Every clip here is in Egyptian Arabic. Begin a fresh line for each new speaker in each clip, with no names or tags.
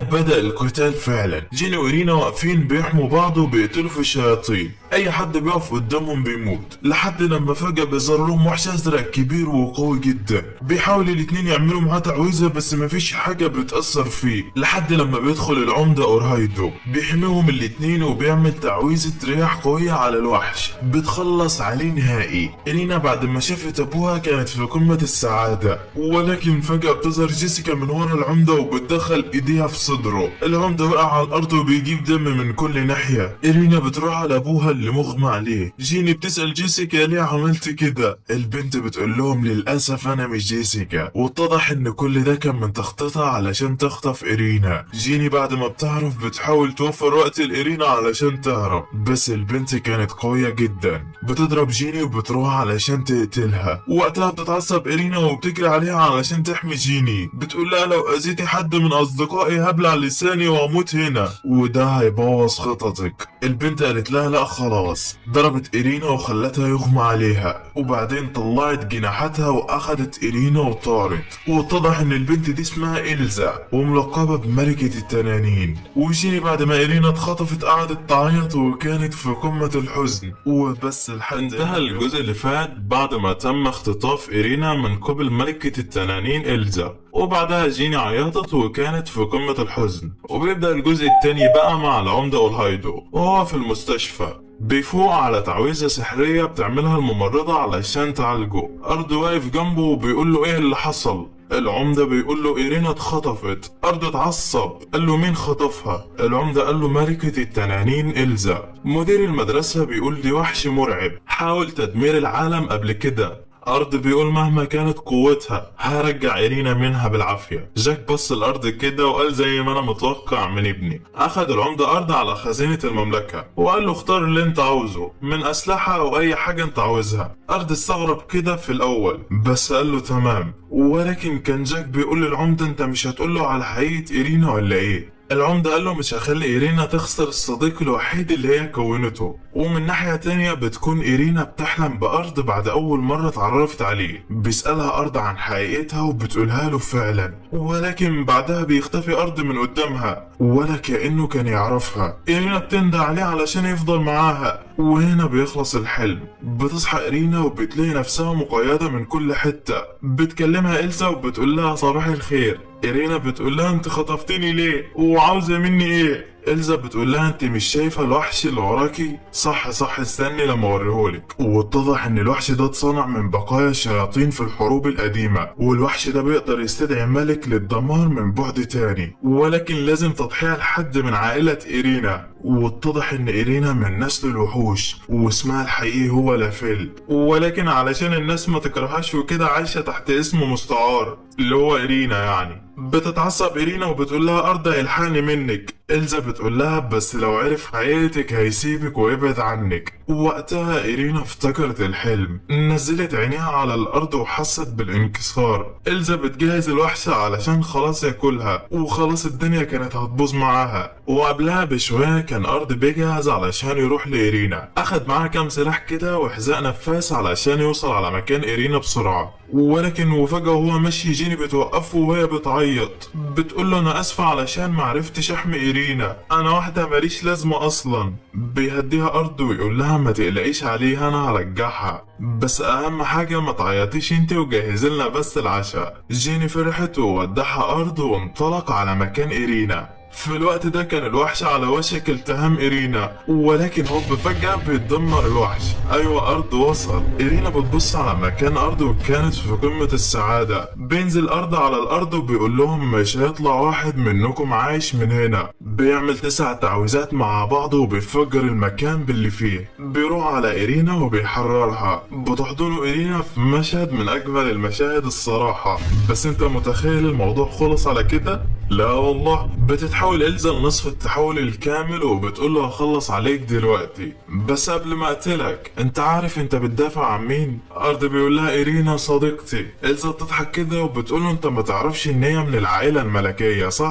بدأ القتال فعلا جيني وإرينا واقفين بيحموا بعض وبيقتلوا في الشياطين أي حد بيقف قدامهم بيموت لحد لما فجأة بيظهر لهم وحش أزرق كبير وقوي جدا بيحاول الاتنين يعملوا معاه تعويذة بس مفيش حاجة بتأثر فيه لحد لما بيدخل العمدة أورهايدو بيحميهم الاتنين وبيعمل تعويذة رياح قوية على الوحش بتخلص عليه نهائي إرينا بعد ما شافت أبوها كانت في قمة السعادة ولكن فجأة بتظهر جيسيكا من ورا العمدة وبتدخل إيديها في صدره العمدة وقع على الأرض وبيجيب دم من كل ناحية إرينا بتروح على أبوها اللي مغمى عليه جيني بتسأل جيسيكا ليه عملت كده البنت بتقول لهم للأسف أنا مش جيسيكا واتضح إن كل ده كان من تخطيطها علشان تخطف إرينا جيني بعد ما بتعرف بتحاول توفر وقت لإرينا علشان تهرب بس البنت كانت قوية جدا بتضرب جيني وبتروح علشان تقتلها وقتها بتتعصب إرينا وبتجري عليها علشان تحمي جيني بتقول لها لو أذيتي حد من أصدقائي هبلع لساني وأموت هنا وده هيبوظ خططك البنت قالت لها لا خلاص ضربت إرينا وخلتها يغمى عليها وبعدين طلعت جناحاتها وأخدت إرينا وطارت واتضح إن البنت دي اسمها إلزا وملقبة بملكة التنانين وجيني بعد ما إرينا اتخطفت قعدت تعيط وكانت في قمة الحزن وبس لحد انتهى الجزء اللي فات بعد ما تم اختطاف إرينا من قبل ملكة التنانين إلزا وبعدها جيني عيطت وكانت في قمة الحزن وبيبدأ الجزء التاني بقى مع العمدة أولهايدو وهو في المستشفى بيفوق على تعويذة سحرية بتعملها الممرضة علشان تعالجه أرض واقف جنبه وبيقول له إيه اللي حصل العمدة بيقول له إيرينا اتخطفت أرض اتعصب قال له مين خطفها العمدة قال له ملكة التنانين إلزا مدير المدرسة بيقول دي وحش مرعب حاول تدمير العالم قبل كده أرض بيقول مهما كانت قوتها هرجع إيرينا منها بالعافية جاك بص الأرض كده وقال زي ما أنا متوقع من ابني أخد العمدة أرض على خزينة المملكة وقال له اختار اللي أنت عاوزه من أسلحة أو أي حاجة أنت عاوزها أرض استغرب كده في الأول بس قال له تمام ولكن كان جاك بيقول للعمدة أنت مش هتقول له على حقيقة إيرينا ولا إيه العمدة قال له مش هخلي إيرينا تخسر الصديق الوحيد اللي هي كونته ومن ناحية تانية بتكون إيرينا بتحلم بأرض بعد أول مرة اتعرفت عليه بيسألها أرض عن حقيقتها وبتقولها له فعلا ولكن بعدها بيختفي أرض من قدامها ولا كأنه كان يعرفها إيرينا بتندى عليه علشان يفضل معاها وهنا بيخلص الحلم بتصحى إيرينا وبتلاقي نفسها مقيدة من كل حتة بتكلمها إلسا وبتقول لها صباح الخير إيرينا بتقول لها أنت خطفتني ليه وعاوزة مني إيه إلزا بتقول لها انت مش شايفة الوحش اللي وراكي؟ صح صح استني لما اوريهولك واتضح ان الوحش ده اتصنع من بقايا الشياطين في الحروب القديمة والوحش ده بيقدر يستدعي ملك للدمار من بعد تاني ولكن لازم تضحية لحد من عائلة إيرينا واتضح ان إيرينا من نسل الوحوش واسمها الحقيقي هو لافيل ولكن علشان الناس ما تكرهاش وكده عايشة تحت اسم مستعار اللي هو إيرينا يعني بتتعصب إيرينا وبتقول لها أرض هيلحقني منك إلزا بتقول لها بس لو عرف حقيقتك هيسيبك ويبعد عنك وقتها إيرينا افتكرت الحلم نزلت عينيها على الأرض وحست بالانكسار إلزا بتجهز الوحشة علشان خلاص ياكلها وخلاص الدنيا كانت هتبوظ معاها وقبلها بشوية كان أرض بيجهز علشان يروح لإيرينا أخد معاه كام سلاح كده وحذاء نفاس علشان يوصل على مكان إيرينا بسرعة ولكن وفجأة وهو ماشي جيني بتوقفه وهي بتعيط بتقول له أنا آسفة علشان معرفتش أحمي إيرينا أنا واحدة ماليش لازمة أصلا بيهديها أرض ويقول لها ما تقلقيش عليها أنا هرجعها بس أهم حاجة ما تعيطيش انت وجهزي لنا بس العشاء جيني فرحت وودعها أرض وانطلق على مكان إيرينا في الوقت ده كان الوحش على وشك التهام إيرينا ولكن هوب فجأة بيتدمر الوحش أيوة أرض وصل إيرينا بتبص على مكان أرض وكانت في قمة السعادة بينزل أرض على الأرض وبيقول لهم مش هيطلع واحد منكم عايش من هنا بيعمل تسع تعويذات مع بعض وبيفجر المكان باللي فيه بيروح على إيرينا وبيحررها بتحضنه إيرينا في مشهد من أجمل المشاهد الصراحة بس أنت متخيل الموضوع خلص على كده؟ لا والله بتتحول إلزا لنصف التحول الكامل وبتقول له هخلص عليك دلوقتي بس قبل ما اقتلك انت عارف انت بتدافع عن مين ارض بيقول لها ايرينا صديقتي إلزا بتضحك كده وبتقول له انت ما تعرفش ان هي من العائلة الملكية صح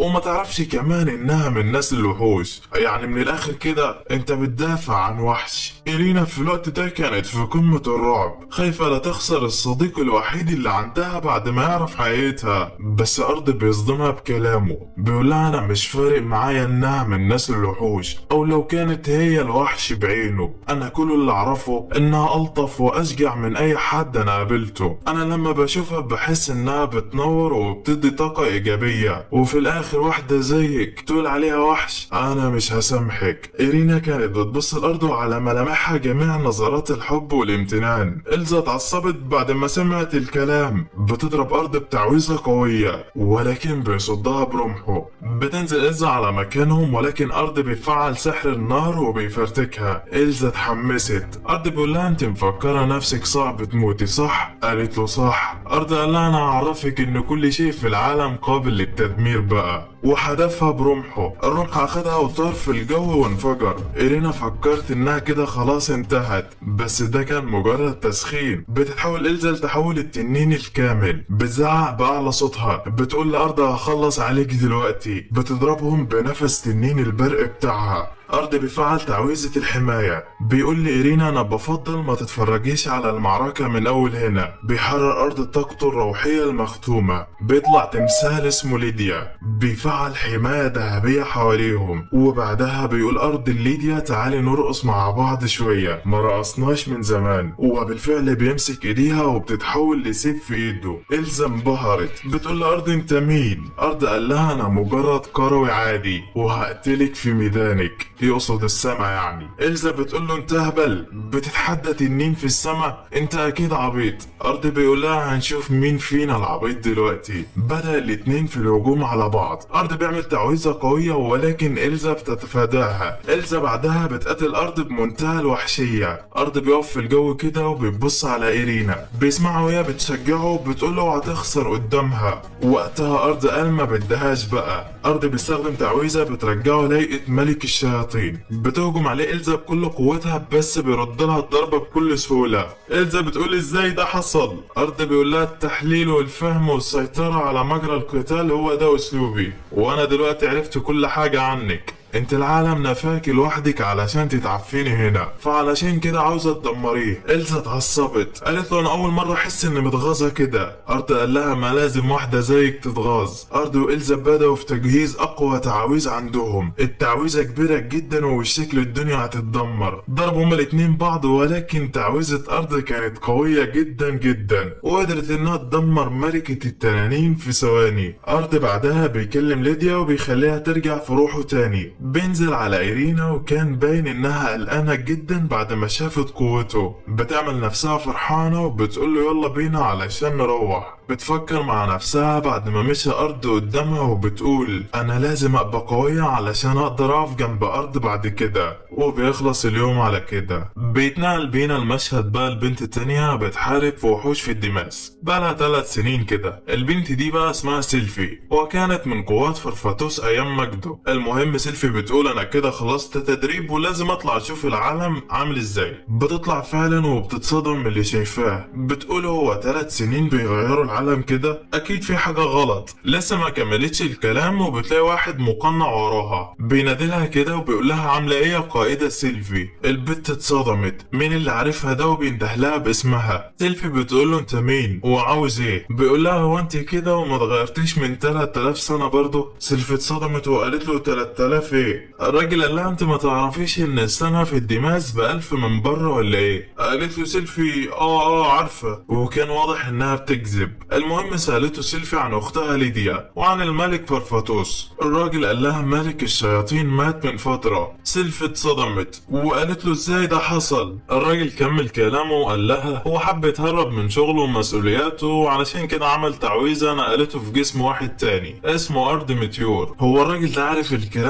وما تعرفش كمان انها من نسل الوحوش يعني من الاخر كده انت بتدافع عن وحش إيرينا في الوقت ده كانت في قمة الرعب خايفة لا تخسر الصديق الوحيد اللي عندها بعد ما يعرف حقيقتها بس أرض بيصدمها بكلامه بيقول لها أنا مش فارق معايا إنها من نسل الوحوش أو لو كانت هي الوحش بعينه أنا كل اللي أعرفه إنها ألطف وأشجع من أي حد أنا قابلته أنا لما بشوفها بحس إنها بتنور وبتدي طاقة إيجابية وفي الآخر واحدة زيك تقول عليها وحش أنا مش هسامحك إيرينا كانت بتبص الأرض وعلى ملامحها جميع نظرات الحب والامتنان إلزا اتعصبت بعد ما سمعت الكلام بتضرب أرض بتعويذة قوية ولكن بيصدها برمحه بتنزل إلزا على مكانهم ولكن أرض بيفعل سحر النار وبيفرتكها إلزا اتحمست أرض بيقول لها أنت مفكرة نفسك صعب تموتي صح؟ قالت له صح أرض قال لها أنا أعرفك إن كل شيء في العالم قابل للتدمير بقى وحدفها برمحه الرمح أخدها وطار في الجو وانفجر إيرينا فكرت إنها كده خلاص انتهت بس ده كان مجرد تسخين بتتحول إلزا لتحول التنين الكامل بتزعق بأعلى صوتها بتقول لأرض هخلص عليك دلوقتي بتضربهم بنفس تنين البرق بتاعها أرض بيفعل تعويذة الحماية بيقول لي إيرينا أنا بفضل ما تتفرجيش على المعركة من أول هنا بيحرر أرض طاقته الروحية المختومة بيطلع تمثال اسمه ليديا بيفعل حماية ذهبية حواليهم وبعدها بيقول أرض ليديا تعالي نرقص مع بعض شوية ما رقصناش من زمان وبالفعل بيمسك إيديها وبتتحول لسيف في إيده إلزا انبهرت بتقول لأرض أنت مين أرض قال لها أنا مجرد كروي عادي وهقتلك في ميدانك يقصد السما يعني إلزا بتقول له انت هبل بتتحدى تنين في السما انت اكيد عبيط ارض بيقول لها هنشوف مين فينا العبيط دلوقتي بدأ الاتنين في الهجوم على بعض ارض بيعمل تعويذة قوية ولكن إلزا بتتفاداها إلزا بعدها بتقتل ارض بمنتهى الوحشية ارض بيقف في الجو كده وبيبص على ايرينا بيسمعها وهي بتشجعه بتقول له هتخسر قدامها وقتها ارض قال ما بدهاش بقى ارض بيستخدم تعويذة بترجعه ليئة ملك الشياطين بتهجم عليه إلزا بكل قوتها بس بيرد لها الضربة بكل سهولة إلزا بتقول ازاي ده حصل أرض بيقول لها التحليل والفهم والسيطرة على مجرى القتال هو ده أسلوبي وأنا دلوقتي عرفت كل حاجة عنك انت العالم نفاك لوحدك علشان تتعفيني هنا فعلشان كده عاوزة تدمريه إلزا اتعصبت قالت له انا اول مرة احس اني متغاظة كده ارض قال لها ما لازم واحدة زيك تتغاظ ارض وإلزا بدأوا في تجهيز اقوى تعاويذ عندهم التعويذة كبيرة جدا وبالشكل الدنيا هتتدمر ضربوا هما الاتنين بعض ولكن تعويذة ارض كانت قوية جدا جدا وقدرت انها تدمر ملكة التنانين في ثواني ارض بعدها بيكلم ليديا وبيخليها ترجع في روحه تاني بينزل على ايرينا وكان باين انها قلقانة جدا بعد ما شافت قوته بتعمل نفسها فرحانة وبتقول له يلا بينا علشان نروح بتفكر مع نفسها بعد ما مشى أرض قدامها وبتقول أنا لازم أبقى قوية علشان أقدر أقف جنب أرض بعد كده وبيخلص اليوم على كده بيتنقل بينا المشهد بقى البنت التانية بتحارب في وحوش في الدماس بقالها ثلاث سنين كده البنت دي بقى اسمها سيلفي وكانت من قوات فرفاتوس أيام مجده المهم سيلفي بتقول أنا كده خلصت تدريب ولازم أطلع أشوف العالم عامل إزاي بتطلع فعلا وبتتصدم من اللي شايفاه بتقول هو ثلاث سنين بيغيروا العالم كده اكيد في حاجة غلط لسه ما كملتش الكلام وبتلاقي واحد مقنع وراها بينادلها كده وبيقول لها عاملة ايه يا قائدة سيلفي البت اتصدمت مين اللي عارفها ده وبينده لها باسمها سيلفي بتقول له انت مين وعاوز ايه بيقول لها هو انت كده وما اتغيرتيش من 3000 سنة برضه سيلفي اتصدمت وقالت له 3000 ايه الراجل قال لها انت ما تعرفيش ان السنة في الدماس بألف من بره ولا ايه قالت له سيلفي اه اه عارفة وكان واضح انها بتكذب المهم سألته سيلفي عن أختها ليديا وعن الملك فرفاتوس الراجل قال لها ملك الشياطين مات من فترة سيلفي اتصدمت وقالت له ازاي ده حصل الراجل كمل كلامه وقال لها هو حب يتهرب من شغله ومسؤولياته وعلشان كده عمل تعويذة نقلته في جسم واحد تاني اسمه أرض ميتيور هو الراجل ده عارف الكلام ده منين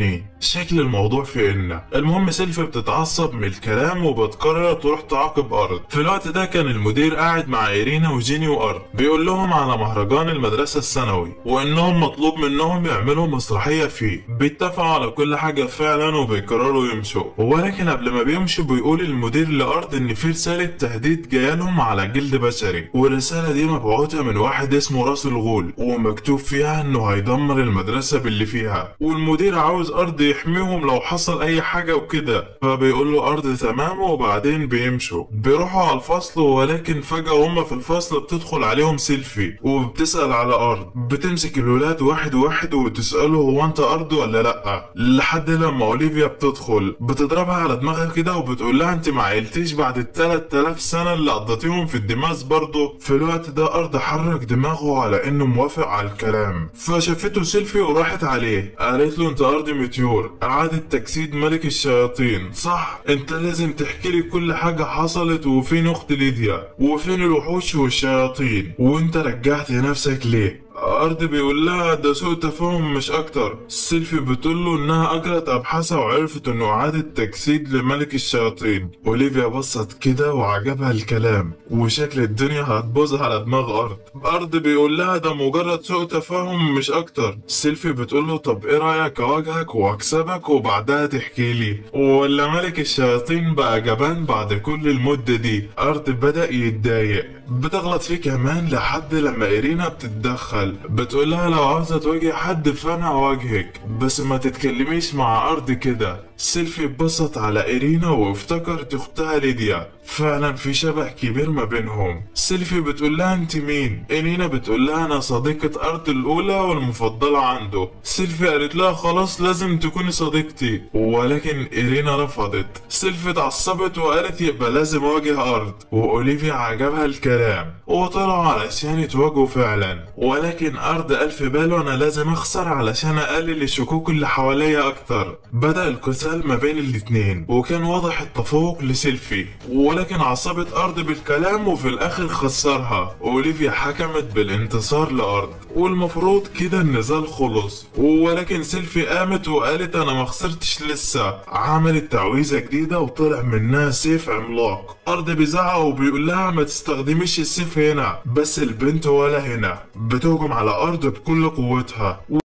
منين شكل الموضوع في ان المهم سيلفي بتتعصب من الكلام وبتقرر تروح تعاقب ارض في الوقت ده كان المدير قاعد مع ايرينا وجيني وارض بيقول لهم على مهرجان المدرسه الثانوي وانهم مطلوب منهم يعملوا مسرحيه فيه بيتفقوا على كل حاجه فعلا وبيقرروا يمشوا ولكن قبل ما بيمشوا بيقول المدير لارض ان في رساله تهديد جايه لهم على جلد بشري والرساله دي مبعوثه من واحد اسمه راس الغول ومكتوب فيها انه هيدمر المدرسه باللي فيها والمدير عاوز ارض يحميهم لو حصل اي حاجه وكده فبيقول له ارض تمام وبعدين بيمشوا بيروحوا على الفصل ولكن فجاه هم في الفصل بتدخل عليهم سيلفي وبتسال على ارض بتمسك الولاد واحد واحد وتساله هو انت ارض ولا لا لحد لما اوليفيا بتدخل بتضربها على دماغها كده وبتقول لها انت ما عيلتيش بعد ال 3000 سنه اللي قضيتيهم في الدماس برضه في الوقت ده ارض حرك دماغه على انه موافق على الكلام فشافته سيلفي وراحت عليه قالت له انت ارض ميتيور اعادة تجسيد ملك الشياطين صح انت لازم تحكي لي كل حاجة حصلت وفين اخت ليديا وفين الوحوش والشياطين وانت رجعت نفسك ليه أرض بيقول لها ده سوء تفاهم مش أكتر سيلفي بتقول له إنها أجرت أبحاثها وعرفت إنه إعادة تجسيد لملك الشياطين أوليفيا بصت كده وعجبها الكلام وشكل الدنيا هتبوظ على دماغ أرض أرض بيقول لها ده مجرد سوء تفاهم مش أكتر سيلفي بتقول له طب إيه رأيك أواجهك وأكسبك وبعدها تحكي لي ولا ملك الشياطين بقى جبان بعد كل المدة دي أرض بدأ يتضايق بتغلط فيه كمان لحد لما إيرينا بتتدخل بتقول لها لو عاوزة تواجه حد فأنا أواجهك بس ما تتكلميش مع أرض كده سيلفي اتبسط على إيرينا وافتكرت أختها ليديا فعلا في شبه كبير ما بينهم سيلفي بتقول لها انت مين إيرينا بتقول لها أنا صديقة أرض الأولى والمفضلة عنده سيلفي قالت لها خلاص لازم تكوني صديقتي ولكن إيرينا رفضت سيلفي اتعصبت وقالت يبقى لازم أواجه أرض وأوليفيا عجبها الكلام وطلعوا علشان يتواجهوا فعلا ولكن أرض قال في باله أنا لازم أخسر علشان أقلل الشكوك اللي حواليا أكتر بدأ القتال ما بين الاتنين وكان واضح التفوق لسيلفي ولكن عصبت أرض بالكلام وفي الآخر خسرها أوليفيا حكمت بالانتصار لأرض والمفروض كده النزال خلص ولكن سيلفي قامت وقالت أنا ما خسرتش لسه عملت تعويذة جديدة وطلع منها سيف عملاق أرض بيزعق وبيقول لها ما تستخدميش السيف هنا بس البنت ولا هنا بتهجم على أرض بكل قوتها